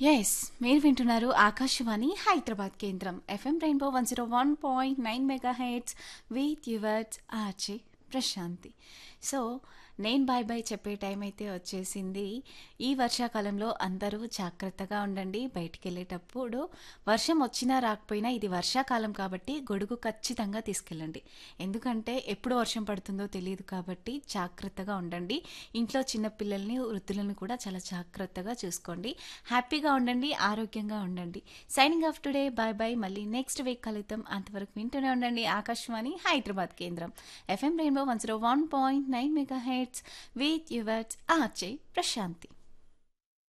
yes మీరు వింటున్నారు ఆకాశవాణి హైదరాబాద్ కేంద్రం FM rainbow one zero one point nine mega heads with yours RJ Prashanthi so నేను bye bye చెప్పే time అయితే వచ్చేసింది ఈ వర్షాకాలంలో అందరూ జాగ్రత్తగా ఉండండి బయటికి వెళ్ళేటప్పుడు వర్షం వచ్చినా రాకపోయినా ఇది వర్షాకాలం కాబట్టి గొడుగు ఖచ్చితంగా తీసుకెళ్ళండి ఎందుకంటే ఎప్పుడు వర్షం పడుతుందో తెలియదు కాబట్టి జాగ్రత్తగా ఉండండి ఇంట్లో చిన్న పిల్లల్ని వృద్ధులను కూడా చాలా జాగ్రత్తగా చూసుకోండి హ్యాపీగా ఉండండి ఆరోగ్యంగా ఉండండి signing off today bye bye మళ్ళీ నెక్స్ట్ వీక్ కలుద్దాం అంతవరకు వింటూనే ఉండండి ఆకాశవాణి హైదరాబాద్ కేంద్రం FM rainbow one zero one point nine mega heads with yours RJ Prashanti